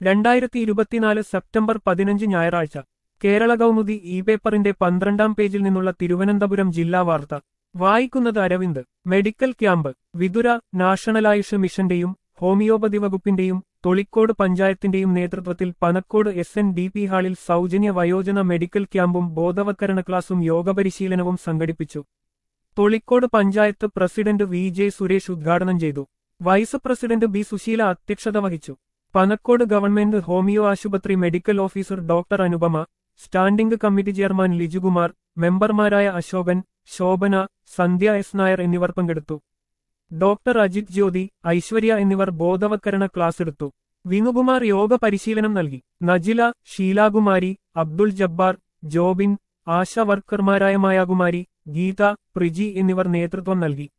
രണ്ടായിരത്തി ഇരുപത്തിനാല് സെപ്റ്റംബർ പതിനഞ്ച് ഞായറാഴ്ച കേരള കൗമുദി ഇ പേപ്പറിന്റെ പന്ത്രണ്ടാം പേജിൽ നിന്നുള്ള തിരുവനന്തപുരം ജില്ലാ വാർത്ത വായിക്കുന്നത് Aravind medical camp Vithura national Ayush മിഷന്റെയും ഹോമിയോപ്പതി വകുപ്പിന്റെയും തൊളിക്കോട് പഞ്ചായത്തിന്റെയും നേതൃത്വത്തിൽ Panacode S N D P ഹാളിൽ സൗജന്യ വയോജന മെഡിക്കൽ ക്യാമ്പും ബോധവത്കരണ ക്ലാസും യോഗപരിശീലനവും സംഘടിപ്പിച്ചു Tholicode panchayat president V J Suresh ഉദ്ഘാടനം ചെയ്തു വൈസ് പ്രസിഡന്റ് ബി സുശീല അധ്യക്ഷത വഹിച്ചു പനക്കോട് ഗവൺമെന്റ് ഹോമിയോ ആശുപത്രി medical officer doctor Anupama standing committee chairman Lijukumar മെമ്പർമാരായ അശോകൻ ശോഭന സന്ധ്യ എസ് നായർ എന്നിവർ പങ്കെടുത്തു ഡോക്ടർ അജിത് ജ്യോതി ഐശ്വര്യ എന്നിവർ ബോധവത്കരണ ക്ലാസ് എടുത്തു വിനുകുമാർ യോഗ പരിശീലനം നൽകി നജില ഷീലാകുമാരി അബ്ദുൾ ജബ്ബാർ ജോബിൻ ആശാ വർക്കർമാരായ മായാകുമാരി ഗീത പ്രിജി എന്നിവർ നേതൃത്വം നൽകി